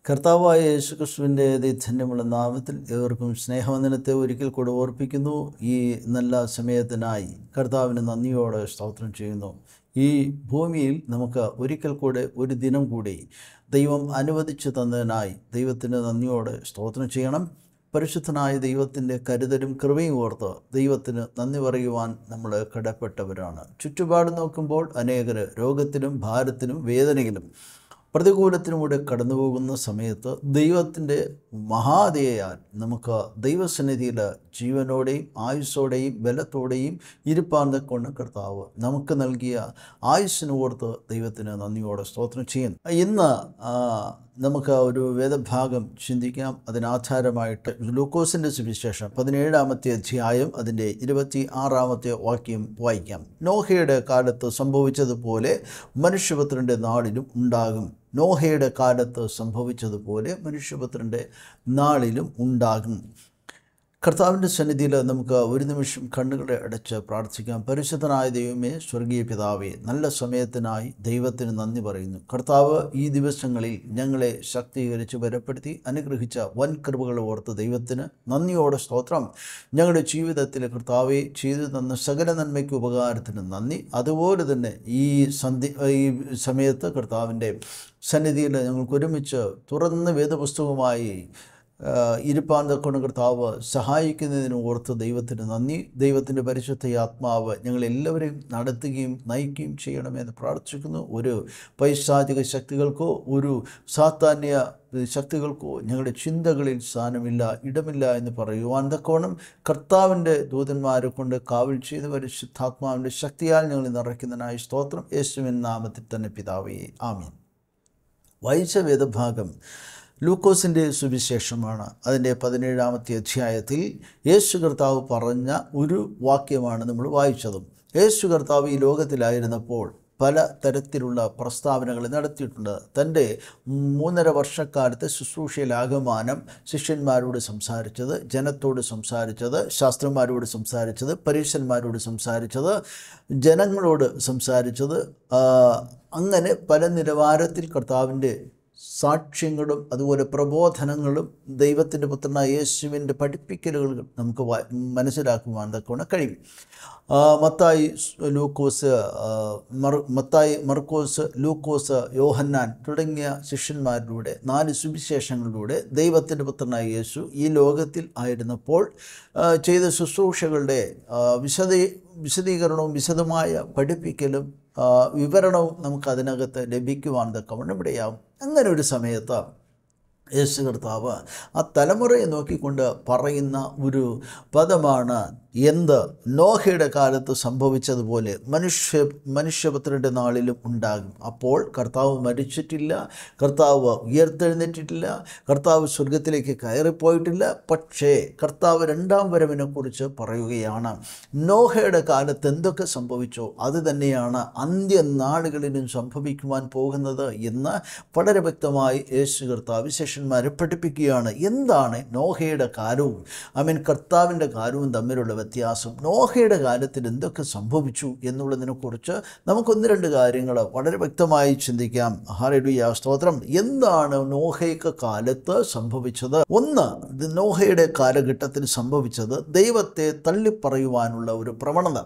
കർത്താവായ യേശുക്രിസ്തുവിൻ്റെ ധന്യമുള്ള നാമത്തിൽ ഏവർക്കും സ്നേഹവന്ദനത്തെ ഒരിക്കൽ കൂടെ ഓർപ്പിക്കുന്നു ഈ നല്ല സമയത്തിനായി കർത്താവിന് നന്ദിയോടെ സ്തോത്രം ചെയ്യുന്നു ഈ ഭൂമിയിൽ നമുക്ക് ഒരിക്കൽ കൂടെ ഒരു ദിനം കൂടി ദൈവം അനുവദിച്ചു തന്നതിനായി ദൈവത്തിന് നന്ദിയോടെ സ്തോത്രം ചെയ്യണം പരിശുദ്ധനായ ദൈവത്തിൻ്റെ കരുതലും കൃപയും ഓർത്ത് ദൈവത്തിന് നന്ദി പറയുവാൻ നമ്മൾ കടപ്പെട്ടവരാണ് ചുറ്റുപാട് നോക്കുമ്പോൾ അനേകർ രോഗത്തിനും ഭാരത്തിനും വേദനയിലും പ്രതികൂലത്തിലൂടെ കടന്നു പോകുന്ന സമയത്ത് ദൈവത്തിൻ്റെ മഹാദയാൽ നമുക്ക് ദൈവസന്നിധിയിൽ ജീവനോടെയും ആയുസ്സോടെയും ബലത്തോടെയും ഇരുപ്പാൻ കൊണ്ട് കർത്താവ് നമുക്ക് നൽകിയ ആയുസ്സിന് ഓർത്ത് ദൈവത്തിന് നന്ദിയോടെ സ്തോത്രം ചെയ്യുന്നു ഇന്ന് ആ, നമുക്ക് ഒരു വേദഭാഗം ചിന്തിക്കാം അതിനാധാരമായിട്ട് ലൂക്കോസിൻ്റെ സുവിശേഷം പതിനേഴാമത്തെ അധ്യായം അതിൻ്റെ ഇരുപത്തി ആറാമത്തെ വാക്യം വായിക്കാം നോഹയുടെ കാലത്ത് സംഭവിച്ചതുപോലെ മനുഷ്യപുത്രൻ്റെ നാളിലും ഉണ്ടാകും നോഹയുടെ കാലത്ത് സംഭവിച്ചതുപോലെ മനുഷ്യപുത്രൻ്റെ നാളിലും ഉണ്ടാകും കർത്താവിൻ്റെ സന്നിധിയിൽ നമുക്ക് ഒരു നിമിഷം കണ്ണുകളെ അടച്ച് പ്രാർത്ഥിക്കാം പരിശുദ്ധനായ ദൈവമേ സ്വർഗീയ പിതാവേ നല്ല സമയത്തിനായി ദൈവത്തിന് നന്ദി പറയുന്നു കർത്താവ് ഈ ദിവസങ്ങളിൽ ഞങ്ങളെ ശക്തീകരിച്ച് ബലപ്പെടുത്തി അനുഗ്രഹിച്ച വൻ കൃപകൾ ഓർത്ത് ദൈവത്തിന് നന്ദിയോടെ സ്തോത്രം ഞങ്ങളുടെ ജീവിതത്തിൽ കർത്താവെ ചെയ്തു തന്ന സകല നന്മയ്ക്ക് ഉപകാരത്തിന് നന്ദി അതുപോലെ തന്നെ ഈ സന്ധി ഈ സമയത്ത് കർത്താവിൻ്റെ സന്നിധിയിൽ ഞങ്ങൾക്ക് ഒരുമിച്ച് തുറന്ന് വേദപുസ്തകവുമായി ഇരുപ്പാൻ തക്കൊണ്ട് കർത്താവ് സഹായിക്കുന്നതിന് ഓർത്ത് ദൈവത്തിന് നന്ദി ദൈവത്തിൻ്റെ പരിശുദ്ധ ആത്മാവ് ഞങ്ങളെല്ലാവരെയും നടത്തുകയും നയിക്കുകയും ചെയ്യണമെന്ന് പ്രാർത്ഥിക്കുന്നു ഒരു പൈശാചിക ശക്തികൾക്കോ ഒരു സാത്താന്യ ശക്തികൾക്കോ ഞങ്ങളുടെ ചിന്തകളിൽ സ്ഥാനമില്ല ഇടമില്ല എന്ന് പറയുവാൻ തക്കോണം കർത്താവിൻ്റെ ദൂതന്മാരെ കൊണ്ട് കാവൽ ചെയ്ത് പരിശുദ്ധാത്മാവിൻ്റെ ശക്തിയാൽ ഞങ്ങൾ നിറയ്ക്കുന്നതിനായി സ്തോത്രം യേശുവിൻ നാമത്തിൽ തന്നെ പിതാവേ ആമീൻ വായിച്ച വേദഭാഗം ലൂക്കോസിൻ്റെ സുവിശേഷമാണ് അതിൻ്റെ പതിനേഴാമത്തെ അധ്യായത്തിൽ യേശു കർത്താവ് പറഞ്ഞ ഒരു വാക്യമാണ് നമ്മൾ വായിച്ചതും യേശു കർത്താവ് ഈ ലോകത്തിലായിരുന്നപ്പോൾ പല തരത്തിലുള്ള പ്രസ്താവനകൾ നടത്തിയിട്ടുണ്ട് തൻ്റെ മൂന്നര വർഷക്കാലത്തെ ശുശ്രൂഷയിലാകമാനം ശിഷ്യന്മാരോട് സംസാരിച്ചത് ജനത്തോട് സംസാരിച്ചത് ശാസ്ത്രന്മാരോട് സംസാരിച്ചത് പരീക്ഷന്മാരോട് സംസാരിച്ചത് ജനങ്ങളോട് സംസാരിച്ചത് ആ, അങ്ങനെ പല നിലവാരത്തിൽ കർത്താവിൻ്റെ സാക്ഷ്യങ്ങളും അതുപോലെ പ്രബോധനങ്ങളും ദൈവത്തിൻ്റെ പുത്രനായ യേശുവിൻ്റെ പഠിപ്പിക്കലുകൾ നമുക്ക് വാ- മനസ്സിലാക്കുവാൻ തക്കവണ്ണം കഴിയും ആ, മത്തായി സ് ലൂക്കോസ് ആ, മർ മത്തായി മർക്കോസ് ലൂക്കോസ് യോഹന്നാൻ തുടങ്ങിയ ശിഷ്യന്മാരിലൂടെ നാല് സുവിശേഷങ്ങളിലൂടെ ദൈവത്തിൻ്റെ പുത്രനായ യേശു ഈ ലോകത്തിൽ ആയിരുന്നപ്പോൾ ആ, ചെയ്ത ശുശ്രൂഷകളുടെ ആ, വിശദീ വിശദീകരണവും വിശദമായ പഠിപ്പിക്കലും ആ, വിവരണവും നമുക്ക് അതിനകത്ത് ലഭിക്കുവാൻ തക്കവണ്ണം ഇവിടെയാവും അങ്ങനെ ഒരു സമയത്ത് യേശു കർത്താവ് ആ തലമുറയെ നോക്കിക്കൊണ്ട് പറയുന്ന ഒരു പദമാണ് എന്ത് നോഹയുടെ കാലത്ത് സംഭവിച്ചതുപോലെ മനുഷ്യ മനുഷ്യപുത്രൻ്റെ നാളിലും ഉണ്ടാകും അപ്പോൾ കർത്താവ് മരിച്ചിട്ടില്ല കർത്താവ് ഉയർത്തെഴുന്നേറ്റിട്ടില്ല കർത്താവ് സ്വർഗത്തിലേക്ക് കയറിപ്പോയിട്ടില്ല പക്ഷേ കർത്താവ് രണ്ടാം വരവിനെക്കുറിച്ച് പറയുകയാണ് നോഹയുടെ കാലത്ത് എന്തൊക്കെ സംഭവിച്ചോ അത് തന്നെയാണ് അന്ത്യനാളുകളിലും സംഭവിക്കുവാൻ പോകുന്നത് എന്ന് വളരെ വ്യക്തമായി യേശു കർത്താവ് വിശേഷന്മാരെ പഠിപ്പിക്കുകയാണ് എന്താണ് നോഹയുടെ കാലവും ഐ മീൻ കർത്താവിൻ്റെ കാലവും തമ്മിലുള്ള വ്യത്യാസം നോഹയുടെ കാലത്തിൽ എന്തൊക്കെ സംഭവിച്ചു എന്നുള്ളതിനെക്കുറിച്ച് നമുക്കൊന്ന് രണ്ട് കാര്യങ്ങൾ വളരെ വ്യക്തമായി ചിന്തിക്കാം ഹാരഡുയ സ്തോത്രം എന്താണ് നോഹയ്ക്ക് കാലത്ത് സംഭവിച്ചത് ഒന്ന് ഇത് നോഹയുടെ കാലഘട്ടത്തിൽ സംഭവിച്ചത് ദൈവത്തെ തള്ളിപ്പറയുവാനുള്ള ഒരു പ്രവണത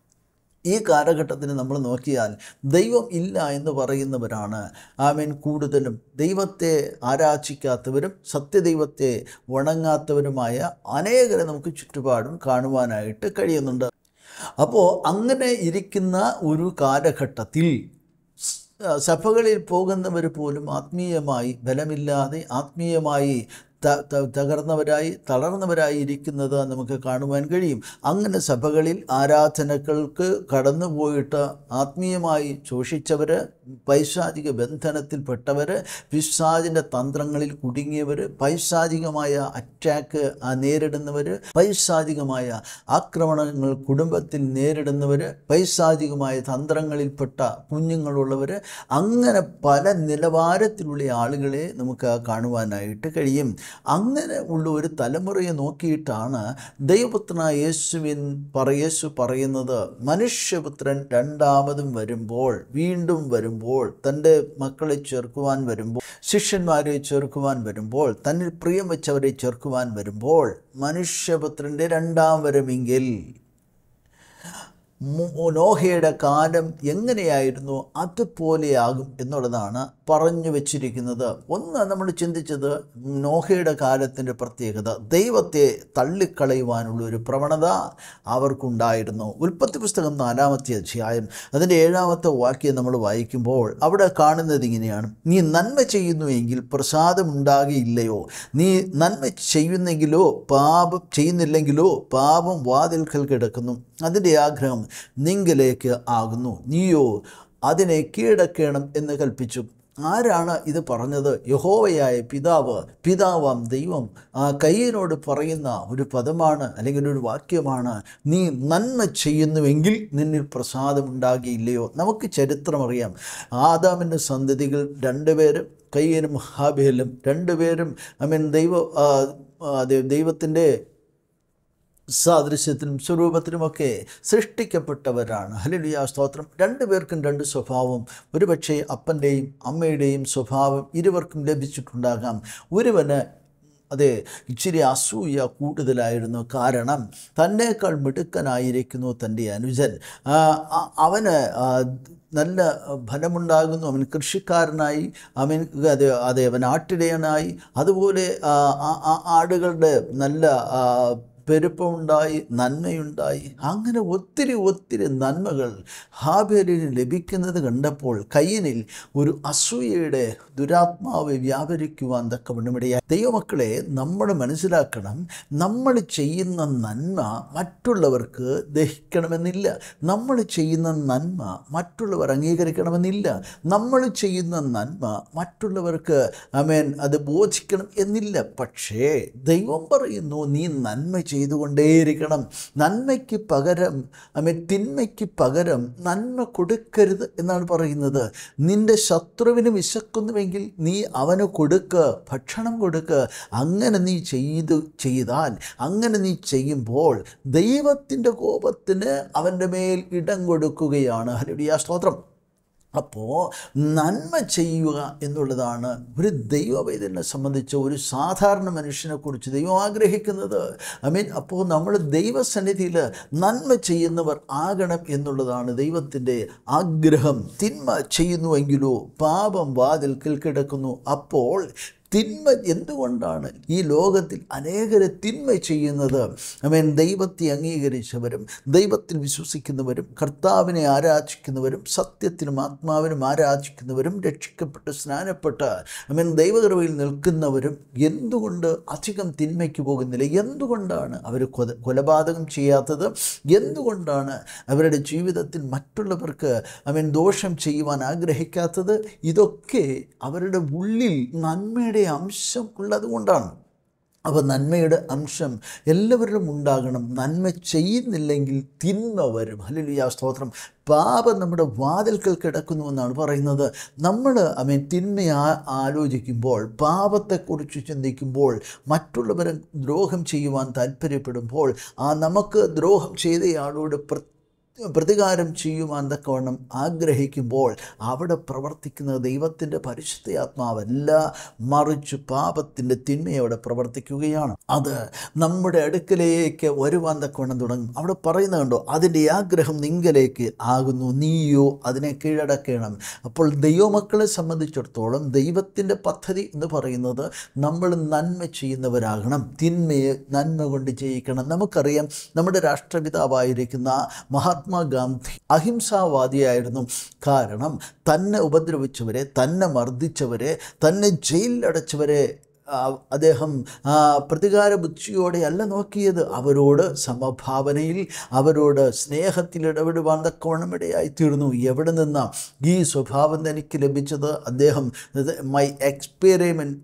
ഈ കാലഘട്ടത്തിന് നമ്മൾ നോക്കിയാൽ ദൈവം ഇല്ല എന്ന് പറയുന്നവരാണ് ആമേൻ കൂടുതലും ദൈവത്തെ ആരാധിക്കാത്തവരും സത്യദൈവത്തെ വണങ്ങാത്തവരുമായ അനേകരെ നമുക്ക് ചുറ്റുപാടും കാണുവാനായിട്ട് കഴിയുന്നുണ്ട് അപ്പോൾ അങ്ങനെ ഇരിക്കുന്ന ഒരു കാലഘട്ടത്തിൽ സ്- സഭകളിൽ പോകുന്നവർ പോലും ആത്മീയമായി ബലമില്ലാതെ ആത്മീയമായി ത- ത- തകർന്നവരായി തളർന്നവരായി ഇരിക്കുന്നത് നമുക്ക് കാണുവാൻ കഴിയും അങ്ങനെ സഭകളിൽ ആരാധനകൾക്ക് കടന്നുപോയിട്ട് ആത്മീയമായി ശോഷിച്ചവർ പൈശാചിക ബന്ധനത്തിൽപ്പെട്ടവർ പിശാചിൻ്റെ തന്ത്രങ്ങളിൽ കുടുങ്ങിയവർ പൈശാചികമായ അറ്റാക്ക് നേരിടുന്നവർ പൈശാചികമായ ആക്രമണങ്ങൾ കുടുംബത്തിൽ നേരിടുന്നവർ പൈശാചികമായ തന്ത്രങ്ങളിൽപ്പെട്ട കുഞ്ഞുങ്ങളുള്ളവർ അങ്ങനെ പല നിലവാരത്തിലുള്ള ആളുകളെ നമുക്ക് കാണുവാനായിട്ട് കഴിയും അങ്ങനെ ഉള്ള ഒരു തലമുറയെ നോക്കിയിട്ടാണ് ദൈവപുത്രനായ യേശുവിൻ പറ യേശു പറയുന്നത് മനുഷ്യപുത്രൻ രണ്ടാമതും വരുമ്പോൾ വീണ്ടും വരുമ്പോൾ തൻ്റെ മക്കളെ ചേർക്കുവാൻ വരുമ്പോൾ ശിഷ്യന്മാരെ ചേർക്കുവാൻ വരുമ്പോൾ തന്നിൽ പ്രിയം വെച്ചവരെ ചേർക്കുവാൻ വരുമ്പോൾ മനുഷ്യപുത്രൻ്റെ രണ്ടാം വരമെങ്കിൽ മു- നോഹയുടെ കാലം എങ്ങനെയായിരുന്നു അതുപോലെയാകും എന്നുള്ളതാണ് പറഞ്ഞു വച്ചിരിക്കുന്നത് ഒന്ന് നമ്മൾ ചിന്തിച്ചത് നോഹയുടെ കാലത്തിൻ്റെ പ്രത്യേകത ദൈവത്തെ തള്ളിക്കളയുവാനുള്ള ഒരു പ്രവണത അവർക്കുണ്ടായിരുന്നു ഉൽപ്പത്തി പുസ്തകം നാലാമത്തെ അധ്യായം അതിൻ്റെ ഏഴാമത്തെ വാക്യം നമ്മൾ വായിക്കുമ്പോൾ അവിടെ കാണുന്നത് ഇങ്ങനെയാണ് നീ നന്മ ചെയ്യുന്നുവെങ്കിൽ പ്രസാദമുണ്ടാകുകയില്ലയോ നീ നന്മ ചെയ്യുന്നെങ്കിലോ പാപം ചെയ്യുന്നില്ലെങ്കിലോ പാപം വാതിൽക്കൽ കിടക്കുന്നു അതിൻ്റെ ആഗ്രഹം നിങ്കിലേക്ക് ആകുന്നു നീയോ അതിനെ കീഴടക്കണം എന്ന് കൽപ്പിച്ചു ആരാണ് ഇത് പറഞ്ഞത് യഹോവയായ പിതാവ് പിതാവാം ദൈവം ആ കയ്യനോട് പറയുന്ന ഒരു പദമാണ് അല്ലെങ്കിൽ ഒരു വാക്യമാണ് നീ നന്മ ചെയ്യുന്നുവെങ്കിൽ നിന്നിൽ പ്രസാദമുണ്ടാകിയില്ലയോ നമുക്ക് ചരിത്രമറിയാം ആദാമിൻ്റെ സന്തതികൾ രണ്ടുപേരും കയ്യനും ഹാബേലും രണ്ടുപേരും ഐ മീൻ ദൈവ ആ, ആ, ദൈ- ദൈവത്തിൻ്റെ സാദൃശ്യത്തിനും സ്വരൂപത്തിനുമൊക്കെ സൃഷ്ടിക്കപ്പെട്ടവരാണ് ഹലിലുയ സ്തോത്രം രണ്ടുപേർക്കും രണ്ട് സ്വഭാവം ഒരുപക്ഷെ അപ്പൻ്റെയും അമ്മയുടെയും സ്വഭാവം ഇരുവർക്കും ലഭിച്ചിട്ടുണ്ടാകാം ഒരുവന് അതെ ഇച്ചിരി അസൂയ കൂടുതലായിരുന്നു കാരണം തന്നേക്കാൾ മിടുക്കനായിരിക്കുന്നു തൻ്റെ അനുജൻ ആ, അ- അവന് ആ, നല്ല ഫലമുണ്ടാകുന്നു അവൻ കൃഷിക്കാരനായി അവൻ അതെ അതെ അവൻ ആട്ടിടയനായി അതുപോലെ ആ, ആ- ആ ആടുകളുടെ നല്ല ആ, പെരുപ്പമുണ്ടായി നന്മയുണ്ടായി അങ്ങനെ ഒത്തിരി ഒത്തിരി നന്മകൾ ഹാബേലിന് ലഭിക്കുന്നത് കണ്ടപ്പോൾ കയ്യനിൽ ഒരു അസൂയയുടെ ദുരാത്മാവ് വ്യാപരിക്കുവാൻ തക്കവണ്ണമിടയായി ദൈവമക്കളെ നമ്മൾ മനസ്സിലാക്കണം നമ്മൾ ചെയ്യുന്ന നന്മ മറ്റുള്ളവർക്ക് ദഹിക്കണമെന്നില്ല നമ്മൾ ചെയ്യുന്ന നന്മ മറ്റുള്ളവർ അംഗീകരിക്കണമെന്നില്ല നമ്മൾ ചെയ്യുന്ന നന്മ മറ്റുള്ളവർക്ക് അമേൻ അത് ബോധിക്കണം എന്നില്ല പക്ഷേ ദൈവം പറയുന്നു നീ നന്മ ചെയ്തുകൊണ്ടേയിരിക്കണം നന്മയ്ക്ക് പകരം അമേൻ തിന്മയ്ക്ക് പകരം നന്മ കൊടുക്കരുത് എന്നാണ് പറയുന്നത് നിന്റെ ശത്രുവിന് വിശക്കുന്നുവെങ്കിൽ നീ അവന് കൊടുക്ക് ഭക്ഷണം കൊടുക്ക് അങ്ങനെ നീ ചെയ്തു ചെയ്താൽ അങ്ങനെ നീ ചെയ്യുമ്പോൾ ദൈവത്തിൻ്റെ കോപത്തിന് അവൻ്റെ മേൽ ഇടം കൊടുക്കുകയാണ് ഹരിയ സ്തോത്രം അപ്പോൾ നന്മ ചെയ്യുക എന്നുള്ളതാണ് ഒരു ദൈവവൈദ്യനെ സംബന്ധിച്ച് ഒരു സാധാരണ മനുഷ്യനെക്കുറിച്ച് ദൈവം ആഗ്രഹിക്കുന്നത് ഐ മീൻ അപ്പോൾ നമ്മൾ ദൈവസന്നിധിയിൽ നന്മ ചെയ്യുന്നവർ ആകണം എന്നുള്ളതാണ് ദൈവത്തിൻ്റെ ആഗ്രഹം തിന്മ ചെയ്യുന്നുവെങ്കിലോ പാപം വാതിൽക്കൽ കിടക്കുന്നു അപ്പോൾ തിന്മ എന്തുകൊണ്ടാണ് ഈ ലോകത്തിൽ അനേകരെ തിന്മ ചെയ്യുന്നത് അവൻ ദൈവത്തെ അംഗീകരിച്ചവരും ദൈവത്തിൽ വിശ്വസിക്കുന്നവരും കർത്താവിനെ ആരാധിക്കുന്നവരും സത്യത്തിനും ആത്മാവിനും ആരാധിക്കുന്നവരും രക്ഷിക്കപ്പെട്ട് സ്നാനപ്പെട്ട് അവൻ ദൈവകൃപയിൽ നിൽക്കുന്നവരും എന്തുകൊണ്ട് അധികം തിന്മയ്ക്ക് പോകുന്നില്ല എന്തുകൊണ്ടാണ് അവർ കൊല കൊലപാതകം ചെയ്യാത്തത് എന്തുകൊണ്ടാണ് അവരുടെ ജീവിതത്തിൽ മറ്റുള്ളവർക്ക് അവൻ ദോഷം ചെയ്യുവാൻ ആഗ്രഹിക്കാത്തത് ഇതൊക്കെ അവരുടെ ഉള്ളിൽ നന്മയുടെ അംശം ഉള്ളതുകൊണ്ടാണ് അപ്പോൾ നന്മയുടെ അംശം എല്ലാവരിലും ഉണ്ടാകണം നന്മ ചെയ്യുന്നില്ലെങ്കിൽ തിന്മ വരും ഹല്ലേലൂയ സ്തോത്രം പാപം നമ്മുടെ വാതിൽക്കൽ കിടക്കുന്നു എന്നാണ് പറയുന്നത് നമ്മൾ അമേൻ തിന്മ ആ- ആലോചിക്കുമ്പോൾ പാപത്തെക്കുറിച്ച് ചിന്തിക്കുമ്പോൾ മറ്റുള്ളവരെ ദ്രോഹം ചെയ്യുവാൻ താല്പര്യപ്പെടുമ്പോൾ ആ നമുക്ക് ദ്രോഹം ചെയ്തയാളോട് പ്ര പ്രതികാരം ചെയ്യുവാൻ തക്കവണ്ണം ആഗ്രഹിക്കുമ്പോൾ അവിടെ പ്രവർത്തിക്കുന്ന ദൈവത്തിൻ്റെ പരിശുദ്ധയാത്മാവല്ല മറിച്ച് പാപത്തിൻ്റെ തിന്മയെ അവിടെ പ്രവർത്തിക്കുകയാണ് അത് നമ്മുടെ അടുക്കലേക്ക് വരുവാൻ തക്കവണ്ണം തുടങ്ങും അവിടെ പറയുന്നത് കണ്ടോ അതിൻ്റെ ആഗ്രഹം നിങ്കലേക്ക് ആകുന്നു നീയോ അതിനെ കീഴടക്കണം അപ്പോൾ ദൈവമക്കളെ സംബന്ധിച്ചിടത്തോളം ദൈവത്തിൻ്റെ പദ്ധതി എന്ന് പറയുന്നത് നമ്മൾ നന്മ ചെയ്യുന്നവരാകണം തിന്മയെ നന്മ കൊണ്ട് ജയിക്കണം നമുക്കറിയാം നമ്മുടെ രാഷ്ട്രപിതാവായിരിക്കുന്ന മഹാത്മാഗാന്ധി അഹിംസാവാദിയായിരുന്നു കാരണം തന്നെ ഉപദ്രവിച്ചവരെ തന്നെ മർദ്ദിച്ചവരെ തന്നെ ജയിലിലടച്ചവരെ ആ, അദ്ദേഹം ആ, പ്രതികാര ബുദ്ധിയോടെ അല്ല നോക്കിയത് അവരോട് സമഭാവനയിൽ അവരോട് സ്നേഹത്തിൽ ഇടപെടുവാൻ തക്കവണ്ണം ഇടയായിത്തീർന്നു എവിടെ നിന്നാ ഈ സ്വഭാവം എനിക്ക് ലഭിച്ചത് അദ്ദേഹം മൈ എക്സ്പെരിമെൻറ്റ്സ്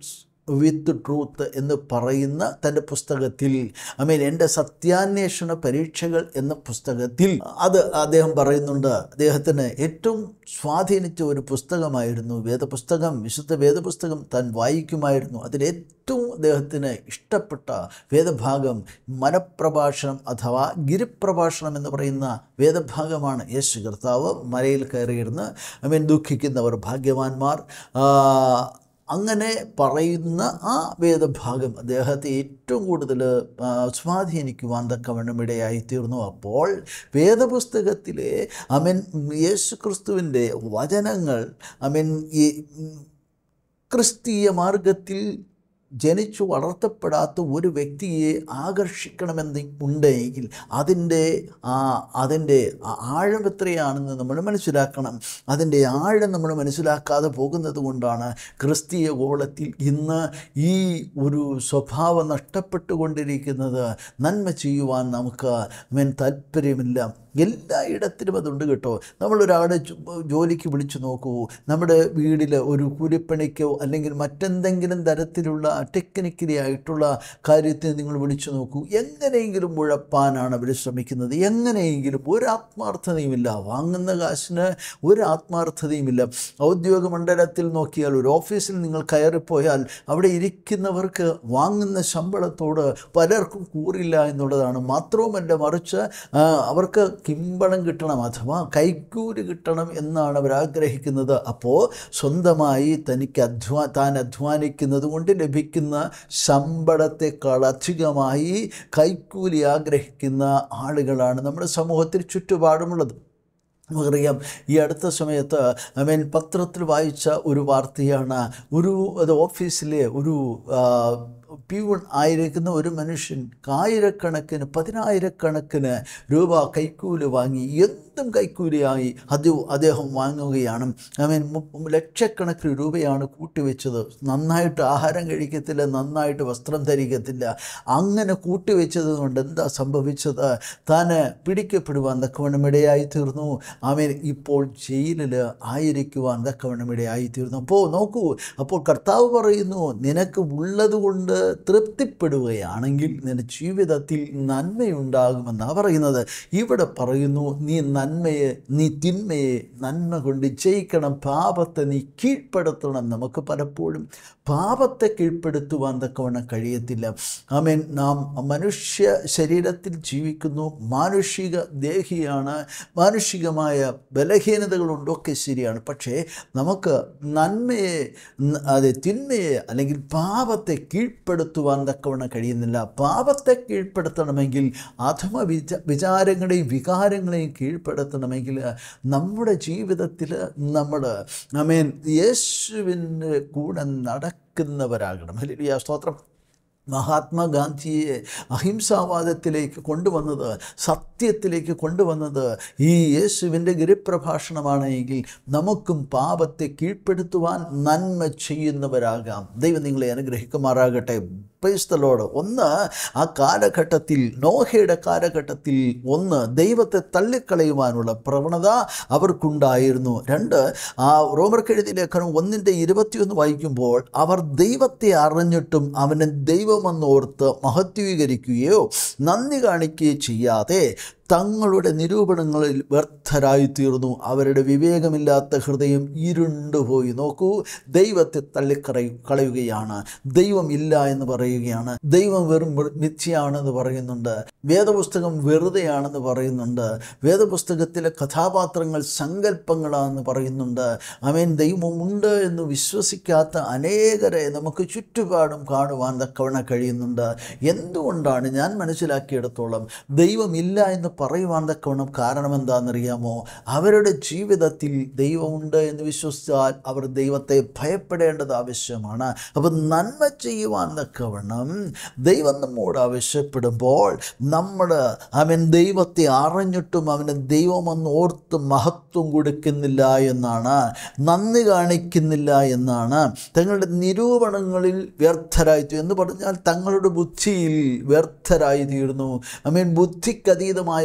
വിത്ത് ട്രൂത്ത് എന്ന് പറയുന്ന തൻ്റെ പുസ്തകത്തിൽ ഐ മീൻ എൻ്റെ സത്യാന്വേഷണ പരീക്ഷകൾ എന്ന പുസ്തകത്തിൽ അത് അദ്ദേഹം പറയുന്നുണ്ട് അദ്ദേഹത്തിന് ഏറ്റവും സ്വാധീനിച്ച ഒരു പുസ്തകമായിരുന്നു വേദപുസ്തകം വിശുദ്ധ വേദപുസ്തകം താൻ വായിക്കുമായിരുന്നു അതിൽ ഏറ്റവും അദ്ദേഹത്തിന് ഇഷ്ടപ്പെട്ട വേദഭാഗം മലപ്രഭാഷണം അഥവാ ഗിരിപ്രഭാഷണം എന്ന് പറയുന്ന വേദഭാഗമാണ് യേശു കർത്താവ് മലയിൽ കയറിയിരുന്ന് ഐ മീൻ ദുഃഖിക്കുന്നവർ ഭാഗ്യവാന്മാർ ആ, അങ്ങനെ പറയുന്ന ആ വേദഭാഗം അദ്ദേഹത്തെ ഏറ്റവും കൂടുതൽ ആ, സ്വാധീനിക്കുവാൻ തക്കവണ്ണം ഇടയായി തീർന്നു അപ്പോൾ വേദപുസ്തകത്തിലെ അമൻ യേശു ക്രിസ്തുവിൻ്റെ വചനങ്ങൾ അമൻ ഈ ഉം, ക്രിസ്തീയ മാർഗത്തിൽ ജനിച്ചു വളർത്തപ്പെടാത്ത ഒരു വ്യക്തിയെ ആകർഷിക്കണമെന്ന് ഉണ്ടെങ്കിൽ അതിൻ്റെ ആ അതിൻ്റെ ആ ആഴം എത്രയാണെന്ന് നമ്മൾ മനസ്സിലാക്കണം അതിൻ്റെ ആഴം നമ്മൾ മനസ്സിലാക്കാതെ പോകുന്നത് കൊണ്ടാണ് ക്രിസ്തീയ ഗോളത്തിൽ ഇന്ന് ഈ ഒരു സ്വഭാവം നഷ്ടപ്പെട്ടുകൊണ്ടിരിക്കുന്നത് നന്മ ചെയ്യുവാൻ നമുക്ക് മേൻ താല്പര്യമില്ല എല്ലായിടത്തിലും അതുണ്ട് കേട്ടോ നമ്മളൊരാളെ ജോ- ജോലിക്ക് വിളിച്ചു നോക്കൂ നമ്മുടെ വീട്ടിൽ ഒരു കൂലിപ്പണിക്കോ അല്ലെങ്കിൽ മറ്റെന്തെങ്കിലും തരത്തിലുള്ള ടെക്നിക്കലി ആയിട്ടുള്ള കാര്യത്തിന് നിങ്ങൾ വിളിച്ചു നോക്കൂ എങ്ങനെയെങ്കിലും ഉഴപ്പാനാണ് അവർ ശ്രമിക്കുന്നത് എങ്ങനെയെങ്കിലും ഒരു ആത്മാർത്ഥതയുമില്ല വാങ്ങുന്ന കാശിന് ഒരു ആത്മാർത്ഥതയുമില്ല ഔദ്യോഗിക മണ്ഡലത്തിൽ നോക്കിയാൽ ഒരു ഓഫീസിൽ നിങ്ങൾ കയറിപ്പോയാൽ അവിടെ ഇരിക്കുന്നവർക്ക് വാങ്ങുന്ന ശമ്പളത്തോട് പലർക്കും കൂറില്ല എന്നുള്ളതാണ് മാത്രവുമല്ല മറിച്ച് ആ, അവർക്ക് കിമ്പളം കിട്ടണം അഥവാ കൈക്കൂലി കിട്ടണം എന്നാണ് അവർ ആഗ്രഹിക്കുന്നത് അപ്പോൾ സ്വന്തമായി തനിക്ക് അധ്വാ താൻ അധ്വാനിക്കുന്നത് കൊണ്ട് ലഭിക്കുന്ന ശമ്പളത്തെക്കാൾ അധികമായി കൈക്കൂലി ആഗ്രഹിക്കുന്ന ആളുകളാണ് നമ്മുടെ സമൂഹത്തിൽ ചുറ്റുപാടുമുള്ളത് നമുക്കറിയാം ഈ അടുത്ത സമയത്ത് ഐ മീൻ പത്രത്തിൽ വായിച്ച ഒരു വാർത്തയാണ് ഒരു അത് ഓഫീസിലെ ഒരു ആ, പ്യൂൺ ആയിരിക്കുന്ന ഒരു മനുഷ്യൻ ആയിരക്കണക്കിന് പതിനായിരക്കണക്കിന് രൂപ കൈക്കൂലി വാങ്ങി എന്തും കൈക്കൂലിയായി അത് അദ്ദേഹം വാങ്ങുകയാണ് ഐ മീൻ ലക്ഷക്കണക്കിന് രൂപയാണ് കൂട്ടിവെച്ചത് നന്നായിട്ട് ആഹാരം കഴിക്കത്തില്ല നന്നായിട്ട് വസ്ത്രം ധരിക്കത്തില്ല അങ്ങനെ കൂട്ടിവെച്ചത് കൊണ്ട് എന്താ സംഭവിച്ചത് താൻ പിടിക്കപ്പെടുവാൻ തക്കവണ്ണം ഇടയായി തീർന്നു അവൻ ഇപ്പോൾ ജയിലിൽ ആയിരിക്കുവാൻ തക്കവണ്ണം ഇടയായി തീർന്നു അപ്പോൾ നോക്കൂ അപ്പോൾ കർത്താവ് പറയുന്നു നിനക്ക് ഉള്ളത് കൊണ്ട് തൃപ്തിപ്പെടുകയാണെങ്കിൽ നിന്റെ ജീവിതത്തിൽ നന്മയുണ്ടാകുമെന്നാണ് പറയുന്നത് ഇവിടെ പറയുന്നു നീ നന്മയെ നീ തിന്മയെ നന്മ കൊണ്ട് ജയിക്കണം പാപത്തെ നീ കീഴ്പ്പെടുത്തണം നമുക്ക് പലപ്പോഴും പാപത്തെ കീഴ്പ്പെടുത്തുവാൻ തക്കവണ്ണം കഴിയത്തില്ല ആമേൻ നാം മനുഷ്യ ശരീരത്തിൽ ജീവിക്കുന്നു മാനുഷിക ദേഹിയാണ് മാനുഷികമായ ബലഹീനതകളുണ്ടൊക്കെ ശരിയാണ് പക്ഷേ നമുക്ക് നന്മയെ ന- അതെ തിന്മയെ അല്ലെങ്കിൽ പാപത്തെ കീഴ്പ്പെടുത്തുവാൻ തക്കവണ്ണം കഴിയുന്നില്ല പാപത്തെ കീഴ്പ്പെടുത്തണമെങ്കിൽ അധമ വിച വിചാരങ്ങളെയും വികാരങ്ങളെയും കീഴ്പ്പെടുത്തണമെങ്കിൽ നമ്മുടെ ജീവിതത്തിൽ നമ്മൾ അമേൻ യേശുവിൻ്റെ കൂടെ നടക്കുന്നവരാകണം ഹല്ലേലൂയ സ്തോത്രം മഹാത്മാഗാന്ധിയെ അഹിംസാവാദത്തിലേക്ക് കൊണ്ടുവന്നത് സത്യത്തിലേക്ക് കൊണ്ടുവന്നത് ഈ യേശുവിൻ്റെ ഗിരിപ്രഭാഷണമാണ് എങ്കിൽ നമുക്കും പാപത്തെ കീഴ്പ്പെടുത്തുവാൻ നന്മ ചെയ്യുന്നവരാകാം ദൈവം നിങ്ങളെ അനുഗ്രഹിക്കുമാറാകട്ടെ പ്രൈസ്തലോട് ഒന്ന് ആ കാലഘട്ടത്തിൽ നോഹയുടെ കാലഘട്ടത്തിൽ ഒന്ന് ദൈവത്തെ തള്ളിക്കളയുവാനുള്ള പ്രവണത അവർക്കുണ്ടായിരുന്നു രണ്ട് ആ റോമർക്കെഴുതി ലേഖനം ഒന്നിൻ്റെ ഇരുപത്തിയൊന്ന് വായിക്കുമ്പോൾ അവർ ദൈവത്തെ അറിഞ്ഞിട്ടും അവനെ ദൈവമെന്നോർത്ത് മഹത്വീകരിക്കുകയോ നന്ദി കാണിക്കുകയോ ചെയ്യാതെ തങ്ങളുടെ നിരൂപണങ്ങളിൽ വ്യർത്ഥരായി തീർന്നു അവരുടെ വിവേകമില്ലാത്ത ഹൃദയം ഇരുണ്ടുപോയി നോക്കൂ ദൈവത്തെ തള്ളിക്കളയു കളയുകയാണ് ദൈവം ഇല്ല എന്ന് പറയുകയാണ് ദൈവം വെറും വൃ- മിഥ്യയാണെന്ന് പറയുന്നുണ്ട് വേദപുസ്തകം വെറുതെയാണെന്ന് പറയുന്നുണ്ട് വേദപുസ്തകത്തിലെ കഥാപാത്രങ്ങൾ സങ്കല്പങ്ങളാണെന്ന് പറയുന്നുണ്ട് അവൻ ദൈവമുണ്ട് എന്ന് വിശ്വസിക്കാത്ത അനേകരെ നമുക്ക് ചുറ്റുപാടും കാണുവാൻ തക്കവണ്ണം കഴിയുന്നുണ്ട് എന്തുകൊണ്ടാണ് ഞാൻ മനസ്സിലാക്കിയിടത്തോളം ദൈവമില്ല എന്ന് പറയുവാൻ തക്കവണ്ണം കാരണം എന്താണെന്നറിയാമോ അവരുടെ ജീവിതത്തിൽ ദൈവമുണ്ട് എന്ന് വിശ്വസിച്ചാൽ അവർ ദൈവത്തെ ഭയപ്പെടേണ്ടത് ആവശ്യമാണ് അപ്പം നന്മ ചെയ്യുവാൻ തക്കവണ്ണം ദൈവം നമ്മോട് ആവശ്യപ്പെടുമ്പോൾ നമ്മൾ അവൻ ദൈവത്തെ അറിഞ്ഞിട്ടും അവന് ദൈവമെന്ന് ഓർത്ത് മഹത്വം കൊടുക്കുന്നില്ല എന്നാണ് നന്ദി കാണിക്കുന്നില്ല എന്നാണ് തങ്ങളുടെ നിരൂപണങ്ങളിൽ വ്യർത്ഥരായി തീ- എന്ന് പറഞ്ഞാൽ തങ്ങളുടെ ബുദ്ധിയിൽ വ്യർത്ഥരായി തീർന്നു ഐ മീൻ ബുദ്ധിക്കതീതമായ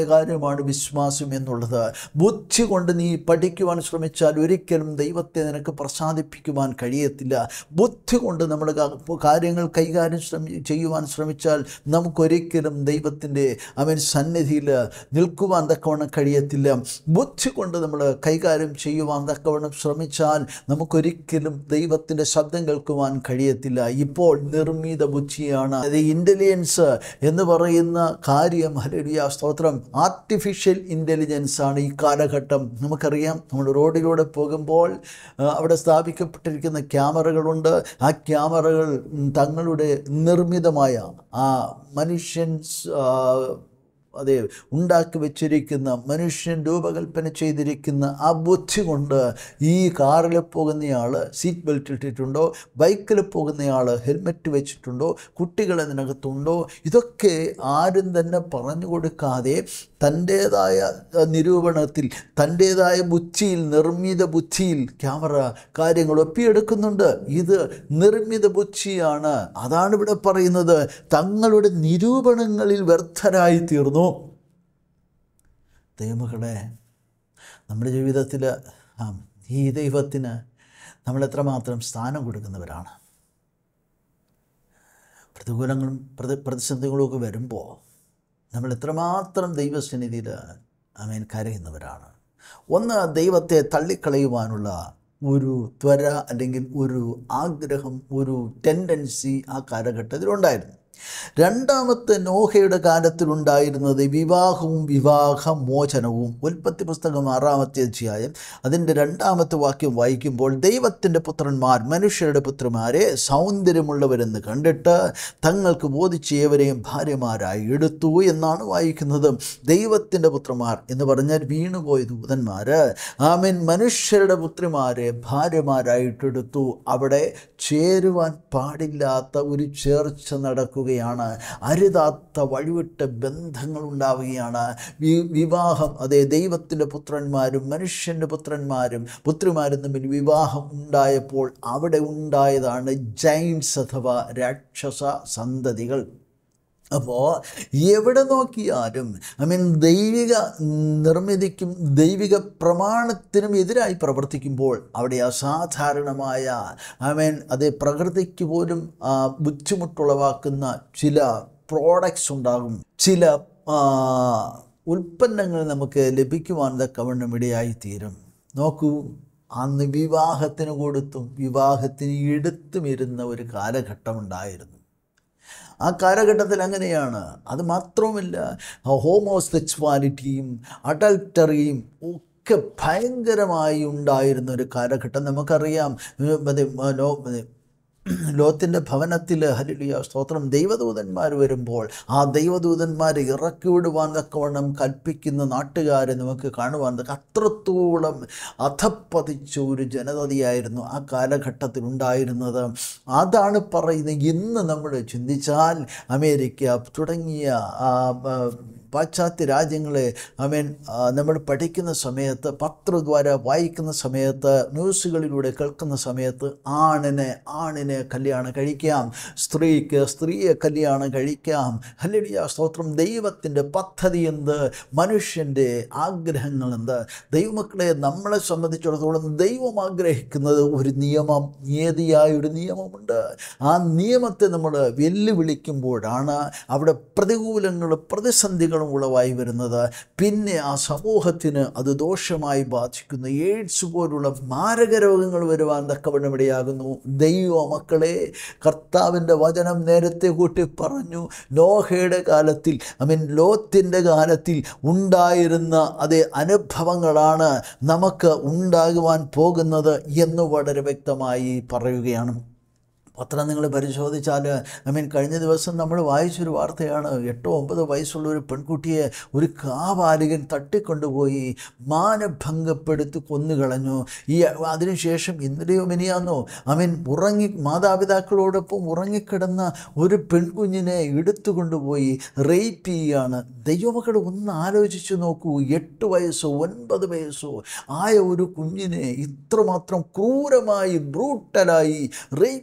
കാര്യമാണ് വിശ്വാസം എന്നുള്ളത് ബുദ്ധി കൊണ്ട് നീ പഠിക്കുവാൻ ശ്രമിച്ചാൽ ഒരിക്കലും ദൈവത്തെ നിനക്ക് പ്രസാദിപ്പിക്കുവാൻ കഴിയത്തില്ല ബുദ്ധി കൊണ്ട് നമ്മൾ കാര്യങ്ങൾ കൈകാര്യം ശ്രമി ചെയ്യുവാൻ ശ്രമിച്ചാൽ നമുക്കൊരിക്കലും ദൈവത്തിൻ്റെ അവൻ സന്നിധിയിൽ നിൽക്കുവാൻ തക്കവണ്ണം കഴിയത്തില്ല ബുദ്ധി കൊണ്ട് നമ്മൾ കൈകാര്യം ചെയ്യുവാൻ തക്കവണ്ണം ശ്രമിച്ചാൽ നമുക്കൊരിക്കലും ദൈവത്തിൻ്റെ ശബ്ദം കേൾക്കുവാൻ കഴിയത്തില്ല ഇപ്പോൾ നിർമ്മിത ബുദ്ധിയാണ് അത് ഇൻ്റലിജൻസ് എന്ന് പറയുന്ന കാര്യം ഹലിയ സ്തോത്രം ആർട്ടിഫിഷ്യൽ ഇൻ്റലിജൻസ് ആണ് ഈ കാലഘട്ടം നമുക്കറിയാം നമ്മൾ റോഡിലൂടെ പോകുമ്പോൾ ആ, അവിടെ സ്ഥാപിക്കപ്പെട്ടിരിക്കുന്ന ക്യാമറകളുണ്ട് ആ ക്യാമറകൾ ഉം, തങ്ങളുടെ നിർമ്മിതമായ ആ മനുഷ്യൻ സ്- ആ, അതെ ഉണ്ടാക്കി വെച്ചിരിക്കുന്ന മനുഷ്യൻ രൂപകൽപ്പന ചെയ്തിരിക്കുന്ന ആ ബുദ്ധി കൊണ്ട് ഈ കാറിൽ പോകുന്നയാൾ സീറ്റ് ബെൽറ്റ് ഇട്ടിട്ടുണ്ടോ ബൈക്കിൽ പോകുന്നയാൾ ഹെൽമെറ്റ് വെച്ചിട്ടുണ്ടോ കുട്ടികൾ അതിനകത്തുണ്ടോ ഇതൊക്കെ ആരും തന്നെ പറഞ്ഞു കൊടുക്കാതെ തൻ്റേതായ അഹ്, നിരൂപണത്തിൽ തൻ്റേതായ ബുദ്ധിയിൽ നിർമ്മിത ബുദ്ധിയിൽ ക്യാമറ കാര്യങ്ങൾ ഒപ്പിയെടുക്കുന്നുണ്ട് ഇത് നിർമ്മിത ബുദ്ധിയാണ് അതാണ് ഇവിടെ പറയുന്നത് തങ്ങളുടെ നിരൂപണങ്ങളിൽ വ്യർത്ഥരായി തീർന്നു ദൈവമക്കളെ നമ്മുടെ ജീവിതത്തിൽ ആ, ഈ ദൈവത്തിന് നമ്മൾ എത്രമാത്രം സ്ഥാനം കൊടുക്കുന്നവരാണ് പ്രതികൂലങ്ങളും പ്രതി പ്രതിസന്ധികളും ഒക്കെ വരുമ്പോൾ നമ്മൾ എത്രമാത്രം ദൈവസന്നിധിയിൽ അമേൻ കരയുന്നവരാണ് ഒന്ന് ദൈവത്തെ തള്ളിക്കളയുവാനുള്ള ഒരു ത്വര അല്ലെങ്കിൽ ഒരു ആഗ്രഹം ഒരു ടെൻഡൻസി ആ കാലഘട്ടത്തിലുണ്ടായിരുന്നു രണ്ടാമത്തെ നോഹയുടെ കാലത്തിലുണ്ടായിരുന്നത് വിവാഹവും വിവാഹമോചനവും ഉൽപ്പത്തി പുസ്തകം ആറാമത്തെ അധ്യായം അതിൻ്റെ രണ്ടാമത്തെ വാക്യം വായിക്കുമ്പോൾ ദൈവത്തിൻ്റെ പുത്രന്മാർ മനുഷ്യരുടെ പുത്രന്മാരെ സൗന്ദര്യമുള്ളവരെന്ന് കണ്ടിട്ട് തങ്ങൾക്ക് ബോധിച്ചേവരെയും ഭാര്യമാരായി എടുത്തു എന്നാണ് വായിക്കുന്നത് ദൈവത്തിൻ്റെ പുത്രന്മാർ എന്ന് പറഞ്ഞാൽ വീണുപോയ ദൂതന്മാർ ആമൻ മനുഷ്യരുടെ പുത്രിമാരെ ഭാര്യമാരായിട്ടെടുത്തു അവിടെ ചേരുവാൻ പാടില്ലാത്ത ഒരു ചേർച്ച നടക്കുകയാണ് അരുതാത്ത വഴിവിട്ട ബന്ധങ്ങൾ ഉണ്ടാവുകയാണ് വി- വിവാഹം അതെ ദൈവത്തിൻ്റെ പുത്രന്മാരും മനുഷ്യൻ്റെ പുത്രന്മാരും പുത്രിമാരും തമ്മിൽ വിവാഹം ഉണ്ടായപ്പോൾ അവിടെ ഉണ്ടായതാണ് ജൈൻസ് അഥവാ രാക്ഷസ സന്തതികൾ അപ്പോൾ എവിടെ നോക്കിയാലും ഐ മീൻ ദൈവിക നിർമ്മിതിക്കും ദൈവിക പ്രമാണത്തിനും എതിരായി പ്രവർത്തിക്കുമ്പോൾ അവിടെ അസാധാരണമായ ഐ മീൻ അത് പ്രകൃതിക്ക് പോലും ആ, ബുദ്ധിമുട്ടുളവാക്കുന്ന ചില പ്രോഡക്ട്സ് ഉണ്ടാകും ചില ആ, ഉൽപ്പന്നങ്ങൾ നമുക്ക് ലഭിക്കുവാൻ തക്കവണ്ണം ഇടയായി തീരും നോക്കൂ അന്ന് വിവാഹത്തിന് കൊടുത്തും വിവാഹത്തിന് എടുത്തും ഇരുന്ന ഒരു കാലഘട്ടം ഉണ്ടായിരുന്നു ആ കാലഘട്ടത്തിൽ അങ്ങനെയാണ് അത് മാത്രവുമല്ല ഹോമോസെക്ച്വാലിറ്റിയും അഡൾട്ടറിയും ഒക്കെ ഭയങ്കരമായി ഉണ്ടായിരുന്ന ഒരു കാലഘട്ടം നമുക്കറിയാം ഉം, അത് ലോ ലോത്തിൻ്റെ ഭവനത്തിൽ ഹലിയ സ്തോത്രം ദൈവദൂതന്മാർ വരുമ്പോൾ ആ ദൈവദൂതന്മാരെ ഇറക്കി വിടുവാൻ തക്കവണ്ണം കൽപ്പിക്കുന്ന നാട്ടുകാരെ നമുക്ക് കാണുവാൻ തക്ക അത്രത്തോളം അധപ്പതിച്ച ഒരു ജനതയായിരുന്നു ആ കാലഘട്ടത്തിൽ ഉണ്ടായിരുന്നത് അതാണ് പറയുന്നത് ഇന്ന് നമ്മൾ ചിന്തിച്ചാൽ അമേരിക്ക തുടങ്ങിയ ആ, ആ, പാശ്ചാത്യ രാജ്യങ്ങളെ അമേൻ നമ്മൾ പഠിക്കുന്ന സമയത്ത് പത്രദ്വാര വായിക്കുന്ന സമയത്ത് ന്യൂസുകളിലൂടെ കേൾക്കുന്ന സമയത്ത് ആണിനെ ആണിനെ കല്യാണം കഴിക്കാം സ്ത്രീക്ക് സ്ത്രീയെ കല്യാണം കഴിക്കാം ഹല്ലേലൂയ സ്തോത്രം ദൈവത്തിൻ്റെ പദ്ധതി എന്ത് മനുഷ്യൻ്റെ ആഗ്രഹങ്ങൾ എന്ത് ദൈവമക്കളെ നമ്മളെ സംബന്ധിച്ചിടത്തോളം ദൈവം ആഗ്രഹിക്കുന്നത് ഒരു നിയമം നിയതിയായ ഒരു നിയമമുണ്ട് ആ നിയമത്തെ നമ്മൾ വെല്ലുവിളിക്കുമ്പോഴാണ് അവിടെ പ്രതികൂലങ്ങളും പ്രതിസന്ധികളും ഉളവായി വരുന്നത് പിന്നെ ആ സമൂഹത്തിന് അത് ദോഷമായി ബാധിക്കുന്നു എയ്ഡ്സ് പോലുള്ള മാരക രോഗങ്ങൾ വരുവാൻ തക്കവണ്ണം ഇടയാകുന്നു ദൈവ മക്കളെ കർത്താവിൻ്റെ വചനം നേരത്തെ കൂട്ടി പറഞ്ഞു നോഹയുടെ കാലത്തിൽ ഐ മീൻ ലോത്തിൻ്റെ കാലത്തിൽ ഉണ്ടായിരുന്ന അതേ അനുഭവങ്ങളാണ് നമുക്ക് ഉണ്ടാകുവാൻ പോകുന്നത് എന്ന് വളരെ വ്യക്തമായി പറയുകയാണ് പത്രം നിങ്ങൾ പരിശോധിച്ചാൽ ഐ മീൻ കഴിഞ്ഞ ദിവസം നമ്മൾ വായിച്ചൊരു വാർത്തയാണ് എട്ടോ ഒമ്പതോ വയസ്സുള്ള ഒരു പെൺകുട്ടിയെ ഒരു കാപാലികൻ തട്ടിക്കൊണ്ടുപോയി മാനഭംഗപ്പെടുത്തി കൊന്നുകളഞ്ഞു ഈ അതിനുശേഷം ഇന്നലെയോ മിനിയാന്നോ ഐ മീൻ ഉറങ്ങി മാതാപിതാക്കളോടൊപ്പം ഉറങ്ങിക്കിടന്ന ഒരു പെൺകുഞ്ഞിനെ എടുത്തുകൊണ്ടുപോയി റേപ്പ് ചെയ്യുകയാണ് ദൈവമക്കൾ ഒന്ന് ആലോചിച്ച് നോക്കൂ എട്ട് വയസ്സോ ഒൻപത് വയസ്സോ ആയ ഒരു കുഞ്ഞിനെ ഇത്രമാത്രം ക്രൂരമായി ബ്രൂട്ടലായി റേപ്പ് ചെയ്യുവാൻ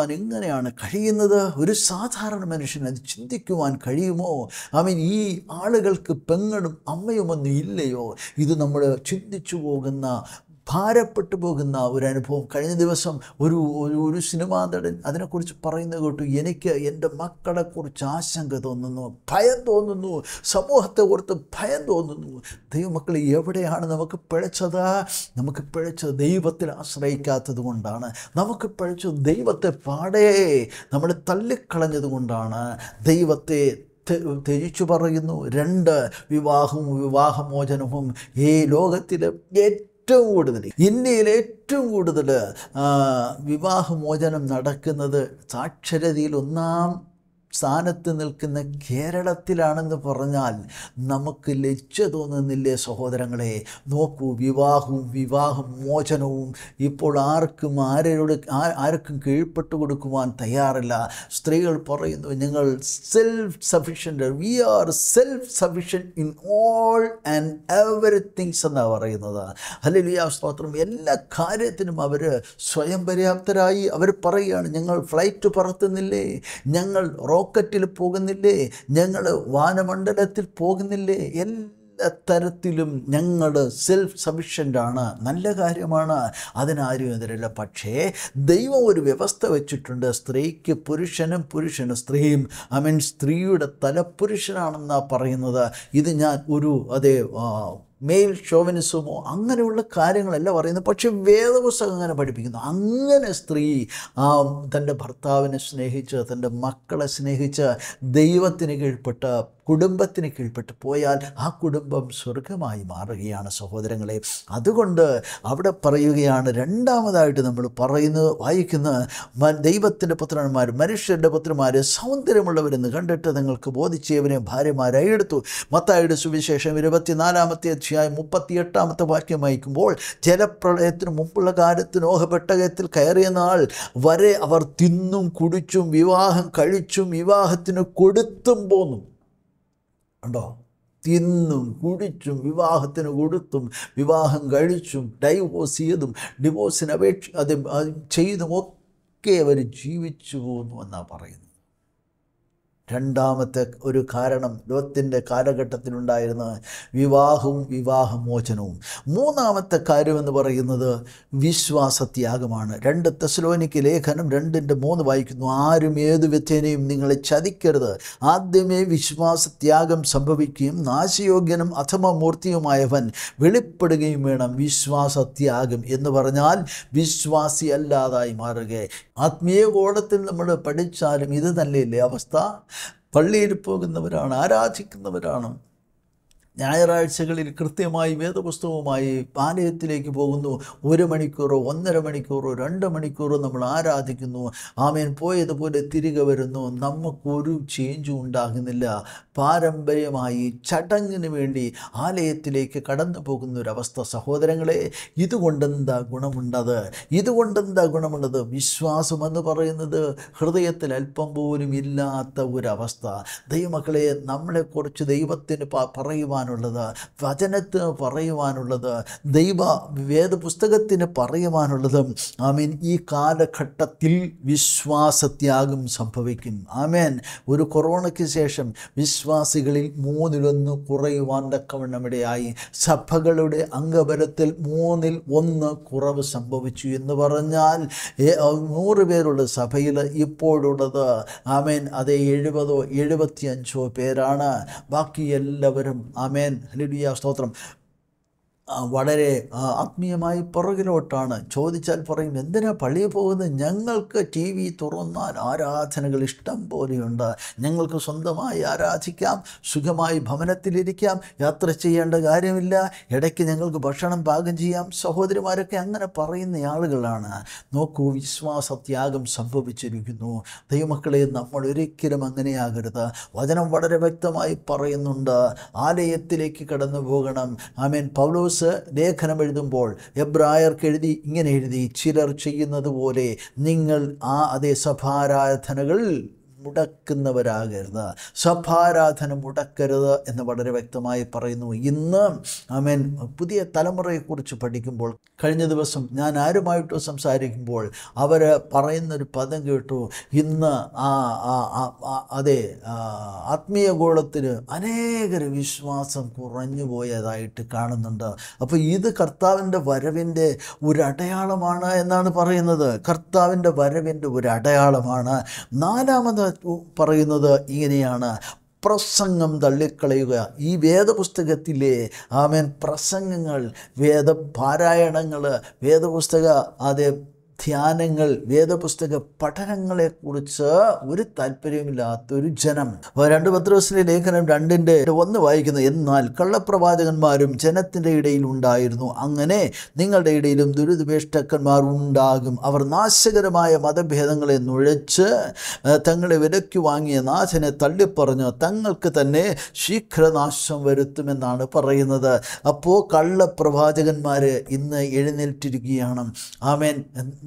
ചെയ്യുവാൻ എങ്ങനെയാണ് കഴിയുന്നത് ഒരു സാധാരണ മനുഷ്യന് അത് ചിന്തിക്കുവാൻ കഴിയുമോ ഐ മീൻ ഈ ആളുകൾക്ക് പെങ്ങളും അമ്മയുമൊന്നും ഇല്ലയോ ഇത് നമ്മൾ ചിന്തിച്ചു പോകുന്ന ഭാരപ്പെട്ടു പോകുന്ന ഒരു അനുഭവം കഴിഞ്ഞ ദിവസം ഒരു ഒരു ഒരു സിനിമാ നടൻ അതിനെക്കുറിച്ച് പറയുന്നത് കേട്ടു എനിക്ക് എൻ്റെ മക്കളെക്കുറിച്ച് ആശങ്ക തോന്നുന്നു ഭയം തോന്നുന്നു സമൂഹത്തെ ഓർത്ത് ഭയം തോന്നുന്നു ദൈവമക്കൾ എവിടെയാണ് നമുക്ക് പിഴച്ചത് നമുക്ക് പിഴച്ചത് ദൈവത്തിൽ ആശ്രയിക്കാത്തത് കൊണ്ടാണ് നമുക്ക് പിഴച്ചത് ദൈവത്തെ പാടേ നമ്മൾ തള്ളിക്കളഞ്ഞത് കൊണ്ടാണ് ദൈവത്തെ തെ- ത്യജിച്ചു പറയുന്നു രണ്ട് വിവാഹവും വിവാഹമോചനവും ഈ ലോകത്തിലെ ഏറ്റവും കൂടുതൽ ഇന്ത്യയിൽ ഏറ്റവും കൂടുതൽ വിവാഹമോചനം നടക്കുന്നത് സാക്ഷരതയിൽ ഒന്നാം സ്ഥാനത്ത് നിൽക്കുന്ന കേരളത്തിലാണെന്ന് പറഞ്ഞാൽ നമുക്ക് ലജ്ജ തോന്നുന്നില്ലേ സഹോദരങ്ങളെ നോക്കൂ വിവാഹവും വിവാഹമോചനവും ഇപ്പോൾ ആർക്കും ആരോട് ആ- ആർക്കും കീഴ്പ്പെട്ടു കൊടുക്കുവാൻ തയ്യാറില്ല സ്ത്രീകൾ പറയുന്നു ഞങ്ങൾ self sufficient we are self sufficient in all and everythings എന്നാണ് പറയുന്നത് അല്ലെങ്കിൽ ആ സ്തോത്രം എല്ലാ കാര്യത്തിനും അവർ സ്വയം പര്യാപ്തരായി അവർ പറയുകയാണ് ഞങ്ങൾ ഫ്ലൈറ്റ് പറത്തുന്നില്ലേ ഞങ്ങൾ റോക്കറ്റിൽ പോകുന്നില്ലേ ഞങ്ങൾ വാനമണ്ഡലത്തിൽ പോകുന്നില്ലേ എല്ലാ തരത്തിലും ഞങ്ങൾ സെൽഫ് സഫിഷ്യൻ്റ് ആണ് നല്ല കാര്യമാണ് അതിനാരും എതിരല്ല പക്ഷേ ദൈവം ഒരു വ്യവസ്ഥ വെച്ചിട്ടുണ്ട് സ്ത്രീക്ക് പുരുഷനും പുരുഷനും സ്ത്രീയും ഐ മീൻ സ്ത്രീയുടെ തലപുരുഷനാണെന്നാണ് പറയുന്നത് ഇത് ഞാൻ ഒരു അതേ ആ, മെയിൽ ഷോവനിസമോ അങ്ങനെയുള്ള കാര്യങ്ങളല്ല പറയുന്നത് പക്ഷെ വേദപുസ്തകം അങ്ങനെ പഠിപ്പിക്കുന്നു അങ്ങനെ സ്ത്രീ ആ തൻ്റെ ഭർത്താവിനെ സ്നേഹിച്ച് തൻ്റെ മക്കളെ സ്നേഹിച്ച് ദൈവത്തിന് കീഴ്പ്പെട്ട് കുടുംബത്തിന് കീഴ്പ്പെട്ട് പോയാൽ ആ കുടുംബം സ്വർഗമായി മാറുകയാണ് സഹോദരങ്ങളെ അതുകൊണ്ട് അവിടെ പറയുകയാണ് രണ്ടാമതായിട്ട് നമ്മൾ പറയുന്നത് വായിക്കുന്ന മ- ദൈവത്തിൻ്റെ പുത്രന്മാർ മനുഷ്യരുടെ പുത്രന്മാർ സൗന്ദര്യമുള്ളവരെന്ന് കണ്ടിട്ട് നിങ്ങൾക്ക് ബോധിച്ചവനെ ഭാര്യമാരായി എടുത്തു മത്തായുടെ സുവിശേഷം ഇരുപത്തിനാലാമത്തെ അധ്യായം മുപ്പത്തിയെട്ടാമത്തെ വാക്യം വായിക്കുമ്പോൾ ജലപ്രളയത്തിന് മുമ്പുള്ള കാലത്ത് നോഹപ്പെട്ടകത്തിൽ കയറിയ നാൾ വരെ അവർ തിന്നും കുടിച്ചും വിവാഹം കഴിച്ചും വിവാഹത്തിന് കൊടുത്തും പോന്നു ഉണ്ടോ തിന്നും കുടിച്ചും വിവാഹത്തിന് കൊടുത്തും വിവാഹം കഴിച്ചും ഡൈവോഴ്സ് ചെയ്തും ഡിവോഴ്സിന് അപേക്ഷ അത് അത് ചെയ്തും ഒക്കെ അവർ ജീവിച്ചു പോകുന്നു എന്നാണ് പറയുന്നത് രണ്ടാമത്തെ ഒരു കാരണം ലോകത്തിൻ്റെ കാലഘട്ടത്തിലുണ്ടായിരുന്ന വിവാഹവും വിവാഹമോചനവും മൂന്നാമത്തെ കാര്യമെന്ന് പറയുന്നത് വിശ്വാസത്യാഗമാണ് രണ്ട് തെസലോനിക്ക് ലേഖനം രണ്ടിൻ്റെ മൂന്ന് വായിക്കുന്നു ആരും ഏതു വ്യഥേനയും നിങ്ങളെ ചതിക്കരുത് ആദ്യമേ വിശ്വാസത്യാഗം സംഭവിക്കുകയും നാശയോഗ്യനും അഥമമൂർത്തിയുമായവൻ വെളിപ്പെടുകയും വേണം വിശ്വാസത്യാഗം എന്ന് പറഞ്ഞാൽ വിശ്വാസി അല്ലാതായി മാറുക ആത്മീയ കോണത്തിൽ നമ്മൾ പഠിച്ചാലും ഇത് തന്നെയല്ലേ അവസ്ഥ പള്ളിയിൽ പോകുന്നവരാണ് ആരാധിക്കുന്നവരാണ് ഞായറാഴ്ചകളിൽ കൃത്യമായി വേദപുസ്തകവുമായി ആലയത്തിലേക്ക് പോകുന്നു ഒരു മണിക്കൂറോ ഒന്നര മണിക്കൂറോ രണ്ട് മണിക്കൂറോ നമ്മൾ ആരാധിക്കുന്നു ആമേൻ പോയതുപോലെ തിരികെ വരുന്നു നമുക്കൊരു ചേഞ്ചും ഉണ്ടാകുന്നില്ല പാരമ്പര്യമായി ചടങ്ങിന് വേണ്ടി ആലയത്തിലേക്ക് കടന്നു പോകുന്ന ഒരവസ്ഥ സഹോദരങ്ങളെ ഇതുകൊണ്ടെന്താ ഗുണമുണ്ടത് ഇതുകൊണ്ടെന്താ ഗുണമുള്ളത് വിശ്വാസം എന്ന് പറയുന്നത് ഹൃദയത്തിൽ അല്പം പോലും ഇല്ലാത്ത ഒരവസ്ഥ ദൈവമക്കളെ നമ്മളെക്കുറിച്ച് ദൈവത്തിന് പ- പറയുവാനുള്ളത് വചനത്തിന് പറയുവാനുള്ളത് ദൈവ വേദപുസ്തകത്തിന് പറയുവാനുള്ളത് ആമീൻ ഈ കാലഘട്ടത്തിൽ വിശ്വാസത്യാഗം സംഭവിക്കും ആമേൻ ഒരു കൊറോണയ്ക്ക് ശേഷം വിശ്വാസികളിൽ മൂന്നിലൊന്ന് കുറയുവാൻ തക്കവണ്ണമിടയായി സഭകളുടെ അംഗബലത്തിൽ മൂന്നിൽ ഒന്ന് കുറവ് സംഭവിച്ചു എന്ന് പറഞ്ഞാൽ ഏ- നൂറ് പേരുള്ള സഭയിൽ ഇപ്പോഴുള്ളത് ആമേൻ അത് എഴുപതോ എഴുപത്തിയഞ്ചോ പേരാണ് ബാക്കി എല്ലാവരും ആമേൻ ഹലിയ സ്തോത്രം ആ, വളരെ ആ, ആത്മീയമായി പുറകിലോട്ടാണ് ചോദിച്ചാൽ പറയും എന്തിനാ പള്ളിയിൽ പോകുന്നത് ഞങ്ങൾക്ക് ടി വി തുറന്നാൽ ആരാധനകൾ ഇഷ്ടം പോലെയുണ്ട് ഞങ്ങൾക്ക് സ്വന്തമായി ആരാധിക്കാം സുഖമായി ഭവനത്തിലിരിക്കാം യാത്ര ചെയ്യേണ്ട കാര്യമില്ല ഇടയ്ക്ക് ഞങ്ങൾക്ക് ഭക്ഷണം പാകം ചെയ്യാം സഹോദരിമാരൊക്കെ അങ്ങനെ പറയുന്ന ആളുകളാണ് നോക്കൂ വിശ്വാസത്യാഗം സംഭവിച്ചിരിക്കുന്നു ദൈവമക്കളെ നമ്മൾ ഒരിക്കലും അങ്ങനെയാകരുത് വചനം വളരെ വ്യക്തമായി പറയുന്നുണ്ട് ആലയത്തിലേക്ക് കടന്നു പോകണം ആമേൻ പൗലോസ് ലേഖനം എഴുതുമ്പോൾ എബ്രായർക്ക് എഴുതി ഇങ്ങനെ എഴുതി ചിലർ ചെയ്യുന്നത് പോലെ നിങ്ങൾ ആ അതേ സഭാരാധനകൾ മുടക്കുന്നവരാകരുത് സഭാരാധന മുടക്കരുത് എന്ന് വളരെ വ്യക്തമായി പറയുന്നു ഇന്ന് ആമേൻ പുതിയ തലമുറയെക്കുറിച്ച് പഠിക്കുമ്പോൾ കഴിഞ്ഞ ദിവസം ഞാൻ ആരുമായിട്ടോ സംസാരിക്കുമ്പോൾ അവർ പറയുന്നൊരു പദം കേട്ടു ഇന്ന് ആ ആ- ആ- ആ- അതെ ആ, ആത്മീയ ഗോളത്തിന് അനേകർ വിശ്വാസം കുറഞ്ഞു പോയതായിട്ട് കാണുന്നുണ്ട് അപ്പോൾ ഇത് കർത്താവിൻ്റെ വരവിൻ്റെ ഒരു അടയാളമാണ് എന്നാണ് പറയുന്നത് കർത്താവിൻ്റെ വരവിൻ്റെ ഒരു അടയാളമാണ് നാലാമത് പറയുന്നത് ഇങ്ങനെയാണ് പ്രസംഗം തള്ളിക്കളയുക ഈ വേദപുസ്തകത്തിലെ ആമേൻ പ്രസംഗങ്ങൾ വേദപാരായണങ്ങൾ വേദപുസ്തക അതേ ധ്യാനങ്ങൾ വേദപുസ്തക പഠനങ്ങളെക്കുറിച്ച് ഒരു താല്പര്യമില്ലാത്തൊരു ജനം അപ്പോൾ രണ്ട് പത്രോസിലെ ലേഖനം രണ്ടിൻ്റെ ഒന്ന് വായിക്കുന്നു എന്നാൽ കള്ളപ്രവാചകന്മാരും ജനത്തിൻ്റെ ഇടയിൽ ഉണ്ടായിരുന്നു അങ്ങനെ നിങ്ങളുടെ ഇടയിലും ദുരിതപേഷ്ടക്കന്മാർ ഉണ്ടാകും അവർ നാശകരമായ മതഭേദങ്ങളെ നുഴച്ച് ഏഹ്, തങ്ങളെ വിലയ്ക്ക് വാങ്ങിയ നാഥനെ തള്ളിപ്പറഞ്ഞ് തങ്ങൾക്ക് തന്നെ ശീഘ്രനാശം വരുത്തുമെന്നാണ് പറയുന്നത് അപ്പോൾ കള്ളപ്രവാചകന്മാർ ഇന്ന് എഴുന്നേറ്റിരിക്കുകയാണ് ആമേൻ